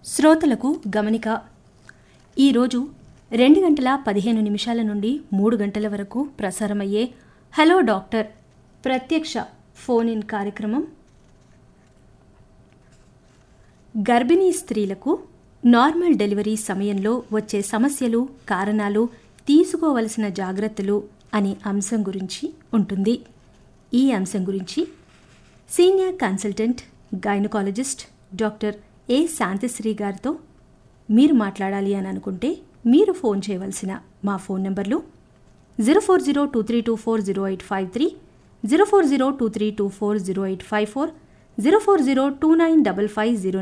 శ్రోతలకు గమనిక ఈరోజు రెండు గంటల పదిహేను నిమిషాల నుండి మూడు గంటల వరకు ప్రసారమయ్యే హలో డాక్టర్ ప్రత్యక్ష ఫోన్ ఇన్ కార్యక్రమం గర్భిణీ స్త్రీలకు నార్మల్ డెలివరీ సమయంలో వచ్చే సమస్యలు కారణాలు తీసుకోవలసిన జాగ్రత్తలు అనే అంశం గురించి ఉంటుంది ఈ అంశం గురించి senior consultant gynaecologist doctor A Shanthisri గారితో మీరు మాట్లాడాలి అని అనుకుంటే మీరు ఫోన్ చేయవలసిన మా ఫోన్ నెంబర్లు zero four zero two three two four zero eight five three zero four zero two three two four zero eight five four zero four zero two nine double five zero